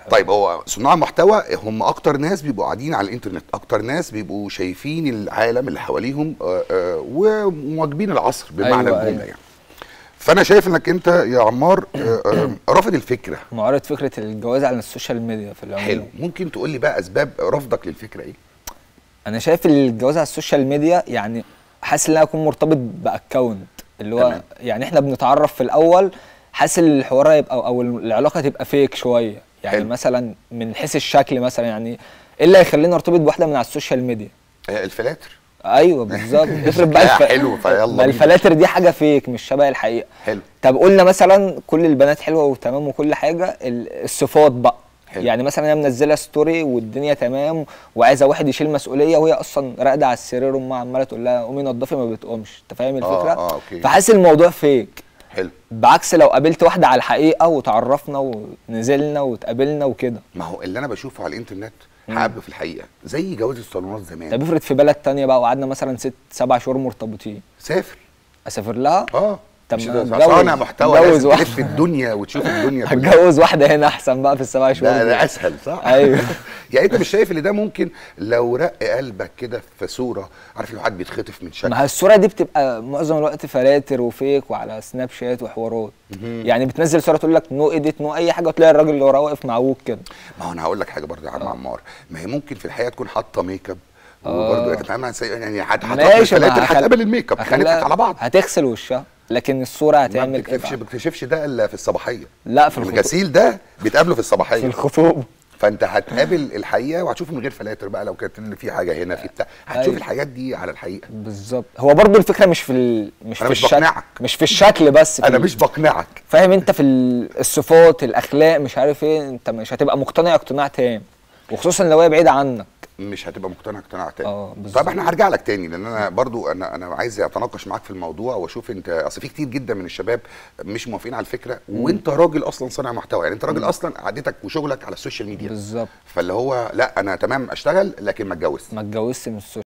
طيب هو صناع المحتوى هم اكتر ناس بيبقوا قاعدين على الانترنت اكتر ناس بيبقوا شايفين العالم اللي حواليهم آه، آه، ومواكبين العصر بمعنى أيوة، الجمله أيوة. يعني فانا شايف انك انت يا عمار آه، آه، رافض الفكره معارض فكره الجواز على السوشيال ميديا في العموم حلو ممكن تقول لي بقى اسباب رفضك للفكره ايه انا شايف الجواز على السوشيال ميديا يعني حاسس ان انا اكون مرتبط باكونت اللي هو تمام. يعني احنا بنتعرف في الاول حاسس الحوار هيبقى او العلاقه تبقى فيك شويه يعني حلو. مثلا من حيث الشكل مثلا يعني ايه اللي هيخليني ارتبط بواحده من على السوشيال ميديا آه، الفلاتر ايوه بالظبط افرض بقى لا، الف... حلو، فيلا ما بينا. الفلاتر دي حاجه فيك مش شبه الحقيقه حلو طب قلنا مثلا كل البنات حلوه وتمام وكل حاجه ال- الصفات بقى حلو. يعني مثلا انا منزله ستوري والدنيا تمام وعايزه واحد يشيل مسؤوليه وهي اصلا راقده على السرير وامها عماله تقول لها قومي نضفي ما بتقومش انت فاهم الفكره اه اوكي فحاسس الموضوع فيك حلو بعكس لو قابلت واحده على الحقيقه وتعرفنا ونزلنا واتقابلنا وكده ما هو اللي انا بشوفه على الانترنت هقابله في الحقيقه زي جواز الصالونات زمان طب افرض في بلد تانية بقى وقعدنا مثلا ست سبع شهور مرتبطين سافر اسافر لها اه طب مش ما ده اتجوز- صانع محتوى اتجوز لازم واحد. تلف الدنيا وتشوف الدنيا كلها هتجوز واحده هنا احسن بقى في السبع شهور ده, دول. ده اسهل صح؟ ايوه يعني انت مش شايف ان ده ممكن لو رق قلبك كده في صوره عارف لو حد بيتخطف من شكل ما هي الصوره دي بتبقى معظم الوقت فلاتر وفيك وعلى سناب شات وحوارات يعني بتنزل صوره تقول لك نو ايديت نو اي حاجه وتلاقي الراجل اللي وراه واقف معوج كده ما هو انا هقول لك حاجه برضه يا عم عمار ما هي ممكن في الحقيقه تكون حاطه ميك اب وبرضه انت فاهم يعني هت- هتقابل ماشي ما الفلاتر هخل- هتقابل الميك اب هخليها- هنضحك على بعض هتغسل وشها لكن الصوره ما هتعمل بتكتشفش ايه ما بتكتشفش ده الا في الصباحيه لا في الخطوبه الغسيل ده بيتقابله في في الصباحيه الخطوبه فانت هتقابل الحقيقه وهتشوف من غير فلاتر بقى لو كانت اللي في حاجه هنا في بتاع هتشوف أيوة. الحاجات دي على الحقيقه بالظبط هو برضو الفكره مش في ال... مش أنا في مش الشكل بقنعك. مش في الشكل بس في انا ال- مش بقنعك فاهم انت في ال- الصفات الاخلاق مش عارف ايه انت مش هتبقى مقتنع اقتناع تام وخصوصا لو هي بعيده عنك مش هتبقى مقتنع اقتناع تاني اه بالظبط. طب احنا هرجع لك تاني لان انا برضو انا انا عايز اتناقش معاك في الموضوع واشوف انت اصل في كتير جدا من الشباب مش موافقين على الفكره وانت راجل اصلا صانع محتوى يعني انت راجل اصلا عادتك وشغلك على السوشيال ميديا بالظبط فاللي هو لا انا تمام اشتغل لكن ما اتجوزش ما اتجوزت من السوشيال